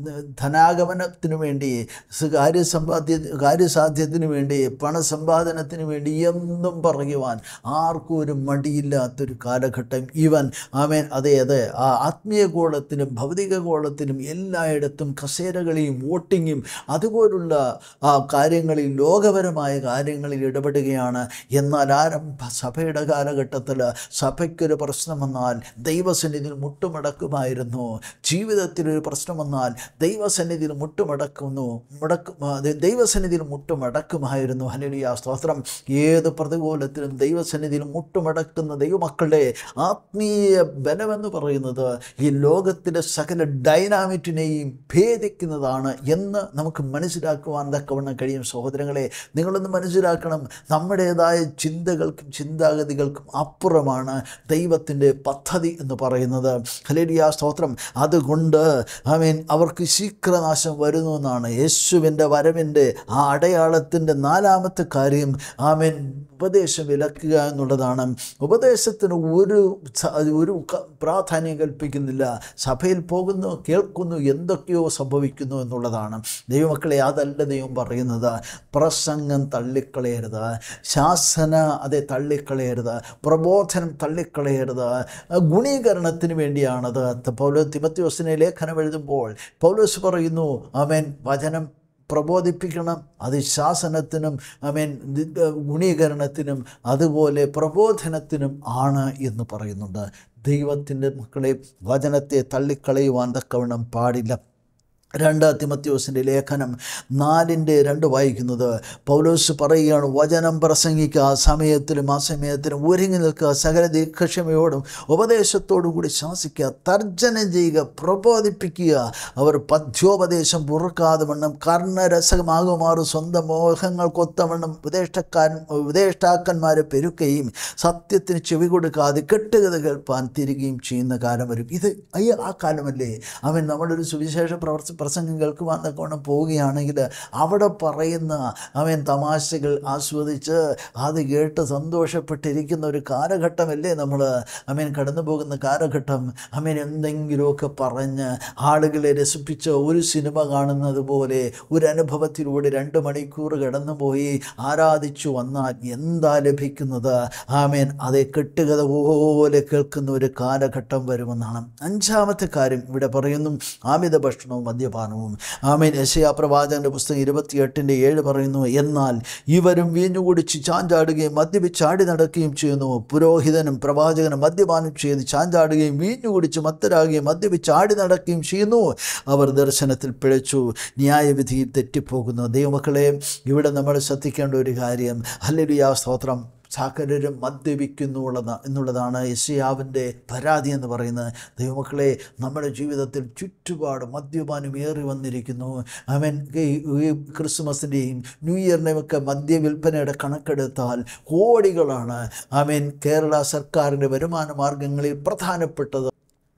ധനാഗമനത്തിനു വേണ്ടി സ് കാര്യസമ്പാദ്യ കാര്യസാധ്യത്തിന് വേണ്ടി പണസമ്പാദനത്തിന് വേണ്ടി എന്നും പറയുവാൻ ആർക്കും ഒരു മടിയില്ലാത്തൊരു കാലഘട്ടം ഈവൻ ആമേൻ അതെ അതെ ആ ആത്മീയ ഗോളത്തിലും ഭൗതിക ഗോളത്തിലും എല്ലായിടത്തും കസേരകളെയും വോട്ടിങ്ങും അതുപോലുള്ള ആ കാര്യങ്ങളിൽ ലോകപരമായ കാര്യങ്ങളിൽ ഇടപെടുകയാണ് എന്നാൽ ആരംഭ സഭയുടെ കാലഘട്ടത്തിൽ സഭയ്ക്കൊരു പ്രശ്നം വന്നാൽ ദൈവസന്നിധിയിൽ മുട്ടുമടക്കുമായിരുന്നു ജീവിതത്തിലൊരു പ്രശ്നം വന്നാൽ ദൈവസന്നിധിയിൽ മുട്ടുമടക്കുന്നു മുടക്കും അത് ദൈവസന്നിധിയിൽ മുട്ടുമടക്കുമായിരുന്നു ഹലിയ സ്തോത്രം ഏത് പ്രതികൂലത്തിലും ദൈവസന്നിധിയിൽ മുട്ടുമടക്കുന്ന ദൈവമക്കളുടെ ആത്മീയ ബലമെന്ന് പറയുന്നത് ഈ ലോകത്തിലെ സകല ഡൈനാമിറ്റിനെയും ഭേദിക്കുന്നതാണ് എന്ന് നമുക്ക് മനസ്സിലാക്കുവാൻ തക്കവണ്ണം കഴിയും സഹോദരങ്ങളെ നിങ്ങളൊന്ന് മനസ്സിലാക്കണം നമ്മുടേതായ ചിന്തകൾക്കും ചിന്താഗതികൾക്കും അപ്പുറമാണ് ദൈവത്തിൻ്റെ പദ്ധതി എന്ന് പറയുന്നത് ഹലേലിയ സ്തോത്രം അതുകൊണ്ട് ആമീൻ അവർക്ക് ശീഘ്രനാശം വരുന്നു എന്നാണ് യേശുവിൻ്റെ വരവിൻ്റെ ആ അടയാളത്തിൻ്റെ നാലാമത്തെ കാര്യം ആമീൻ ഉപദേശം വിലക്കുക എന്നുള്ളതാണ് ഉപദേശത്തിന് ഒരു സ- ഒരു ക- പ്രാധാന്യം കൽപ്പിക്കുന്നില്ല സഭയിൽ പോകുന്നു കേൾക്കുന്നു എന്തൊക്കെയോ സംഭവിക്കുന്നു എന്നുള്ളതാണ് ദൈവമക്കളെ അതല്ല ദൈവം പറയുന്നത് പ്രസംഗം തള്ളിക്കളയരുത് ശാസന അതെ തള്ളിക്കളയരുത് പ്രബോധനം തള്ളിക്കളയരുത് ഗുണീകരണത്തിന് വേണ്ടിയാണത് പൗലോ തിമത്യോസിനെ ലേഖനം എഴുതുമ്പോൾ പൗലോസ് പറയുന്നു അവൻ വചനം പ്രബോധിപ്പിക്കണം അത് ശാസനത്തിനും അമേൻ ഗുണീകരണത്തിനും അതുപോലെ പ്രബോധനത്തിനും ആണ് എന്ന് പറയുന്നുണ്ട് ദൈവത്തിൻ്റെ മക്കളെ വചനത്തെ തള്ളിക്കളയുവാൻ തക്കവണ്ണം പാടില്ല രണ്ട് തിമത്യോസിൻ്റെ ലേഖനം നാലിൻ്റെ രണ്ട് വായിക്കുന്നത് പൗലോസ് പറയുകയാണ് വചനം പ്രസംഗിക്കുക ആ സമയത്തിലും ആ സമയത്തിലും ഒരുങ്ങി നിൽക്കുക സകല ദീർഘക്ഷമയോടും ഉപദേശത്തോടും കൂടി ശാസിക്കുക തർജ്ജനം ചെയ്യുക പ്രബോധിപ്പിക്കുക അവർ പദ്യോപദേശം പുറക്കാതെ വണ്ണം കർണരസമാകുമാറും സ്വന്തം മോഹങ്ങൾക്കൊത്തവണ്ണം ഉപദേഷ്ടക്കാരൻ ഉപദേഷ്ടാക്കന്മാരെ പെരുക്കുകയും സത്യത്തിന് ചെവി കൊടുക്കാതെ കെട്ടുകഥ കേൾപ്പാൻ തിരികുകയും ചെയ്യുന്ന കാലം വരും ഇത് അയ്യ ആ കാലമല്ലേ അവൻ നമ്മളൊരു സുവിശേഷ പ്രവർത്തി പ്രസംഗം കേൾക്കുവാൻ തക്കവണ്ണം പോവുകയാണെങ്കിൽ അവിടെ പറയുന്ന അവൻ തമാശകൾ ആസ്വദിച്ച് അത് കേട്ട് സന്തോഷപ്പെട്ടിരിക്കുന്ന ഒരു കാലഘട്ടമല്ലേ നമ്മൾ അവൻ കടന്നു പോകുന്ന കാലഘട്ടം അവൻ എന്തെങ്കിലുമൊക്കെ പറഞ്ഞ് ആളുകളെ രസിപ്പിച്ച് ഒരു സിനിമ കാണുന്നത് പോലെ ഒരു അനുഭവത്തിലൂടെ രണ്ട് മണിക്കൂർ കടന്നുപോയി ആരാധിച്ചു വന്നാൽ എന്താ ലഭിക്കുന്നത് ആമേൻ അതേ കെട്ടുകഥ പോലെ കേൾക്കുന്ന ഒരു കാലഘട്ടം വരുമെന്നാണ് അഞ്ചാമത്തെ കാര്യം ഇവിടെ പറയുന്നു ആമിത ഭക്ഷണവും മദ്യപാനവും ആമേൻ യശയാ പ്രവാചകന്റെ പുസ്തകം ഇരുപത്തിയെട്ടിൻ്റെ ഏഴ് പറയുന്നു എന്നാൽ ഇവരും വീഞ്ഞു കുടിച്ച് ചാഞ്ചാടുകയും മദ്യപിച്ച് ആടി നടക്കുകയും ചെയ്യുന്നു പുരോഹിതനും പ്രവാചകനും മദ്യപാനം ചെയ്ത് ചാഞ്ചാടുകയും വീഞ്ഞു കുടിച്ച് മത്തരാകുകയും മദ്യപിച്ച് ആടി നടക്കുകയും ചെയ്യുന്നു അവർ ദർശനത്തിൽ പിഴച്ചു ന്യായവിധിയിൽ തെറ്റിപ്പോകുന്നു ദൈവമക്കളെ ഇവിടെ നമ്മൾ ശ്രദ്ധിക്കേണ്ട ഒരു കാര്യം ഹല്ലേലൂയ സ്തോത്രം സകലരും മദ്യപിക്കുന്നു ഉള്ളത എന്നുള്ളതാണ് യശയാവിൻ്റെ പരാതി എന്ന് പറയുന്നത് ദൈവമക്കളെ നമ്മുടെ ജീവിതത്തിൽ ചുറ്റുപാട് മദ്യപാനം ഏറി വന്നിരിക്കുന്നു അവൻ ഈ ക്രിസ്മസിൻ്റെയും ന്യൂ ഇയറിൻ്റെയും ഒക്കെ മദ്യവിൽപ്പനയുടെ കണക്കെടുത്താൽ കോടികളാണ് അവൻ കേരള സർക്കാരിൻ്റെ വരുമാന മാർഗങ്ങളിൽ പ്രധാനപ്പെട്ടത്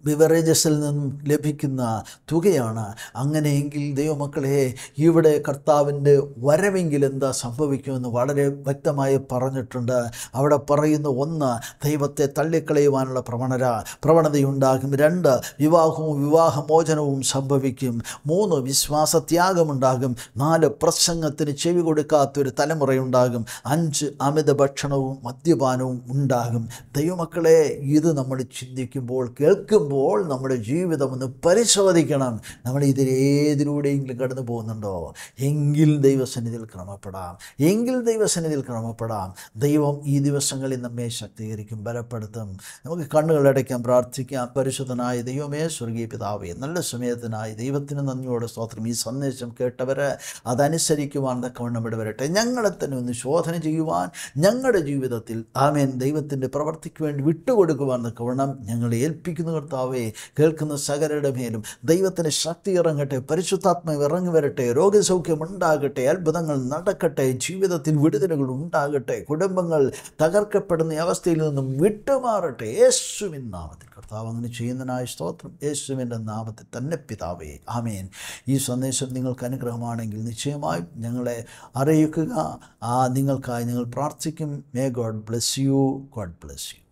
ബിവറേജസിൽ നിന്നും ലഭിക്കുന്ന തുകയാണ് അങ്ങനെയെങ്കിൽ ദൈവമക്കളെ ഇവിടെ കർത്താവിൻ്റെ വരവെങ്കിൽ എന്താ സംഭവിക്കുമെന്ന് വളരെ വ്യക്തമായി പറഞ്ഞിട്ടുണ്ട് അവിടെ പറയുന്ന ഒന്ന് ദൈവത്തെ തള്ളിക്കളയുവാനുള്ള പ്രവണത പ്രവണതയുണ്ടാകും രണ്ട് വിവാഹവും വിവാഹമോചനവും സംഭവിക്കും മൂന്ന് വിശ്വാസത്യാഗമുണ്ടാകും നാല് പ്രസംഗത്തിന് ചെവി കൊടുക്കാത്തൊരു തലമുറയുണ്ടാകും അഞ്ച് അമിത ഭക്ഷണവും മദ്യപാനവും ഉണ്ടാകും ദൈവമക്കളെ ഇത് നമ്മൾ ചിന്തിക്കുമ്പോൾ കേൾക്കുമ്പോൾ നമ്മുടെ ജീവിതം ഒന്ന് പരിശോധിക്കണം നമ്മൾ ഇതിലേതിലൂടെയെങ്കിലും കടന്നു പോകുന്നുണ്ടോ എങ്കിൽ ദൈവസന്നിധിയിൽ ക്രമപ്പെടാം എങ്കിൽ ദൈവസന്നിധിയിൽ ക്രമപ്പെടാം ദൈവം ഈ ദിവസങ്ങളിൽ നമ്മെ ശക്തീകരിക്കും ബലപ്പെടുത്തും നമുക്ക് കണ്ണുകളടയ്ക്കാൻ പ്രാർത്ഥിക്കാം പരിശുദ്ധനായ ദൈവമേ സ്വർഗീയ പിതാവേ നല്ല സമയത്തിനായി ദൈവത്തിന് നന്ദിയോടെ സ്തോത്രം ഈ സന്ദേശം കേട്ടവർ അതനുസരിക്കുവാൻ തക്കവണ്ണം ഇടവരട്ടെ ഞങ്ങളെ തന്നെ ഒന്ന് ശോധന ചെയ്യുവാൻ ഞങ്ങളുടെ ജീവിതത്തിൽ ആമേൻ ദൈവത്തിൻ്റെ പ്രവർത്തിക്ക് വേണ്ടി വിട്ടുകൊടുക്കുവാൻ തക്കവണ്ണം ഞങ്ങളെ ഏൽപ്പിക്കുന്ന കർത്താവേ കേൾക്കുന്ന സകലരുടെ മേലും ദൈവത്തിന് ശക്തി ഇറങ്ങട്ടെ പരിശുദ്ധാത്മാവ് ഇറങ്ങി വരട്ടെ രോഗസൗഖ്യം ഉണ്ടാകട്ടെ അത്ഭുതങ്ങൾ നടക്കട്ടെ ജീവിതത്തിൽ വിടുതലുകൾ ഉണ്ടാകട്ടെ കുടുംബങ്ങൾ തകർക്കപ്പെടുന്ന ഈ അവസ്ഥയിൽ നിന്നും വിട്ടുമാറട്ടെ യേശുവിൻ നാമത്തിൽ കർത്താവ് അങ്ങനെ ചെയ്യുന്നതിനായ സ്തോത്രം യേശുവിൻ്റെ നാമത്തിൽ തന്നെ പിതാവേ ആമേൻ ഈ സന്ദേശം നിങ്ങൾക്ക് അനുഗ്രഹമാണെങ്കിൽ നിശ്ചയമായും ഞങ്ങളെ അറിയിക്കുക ആ നിങ്ങൾക്കായി നിങ്ങൾ പ്രാർത്ഥിക്കും may God bless you God bless U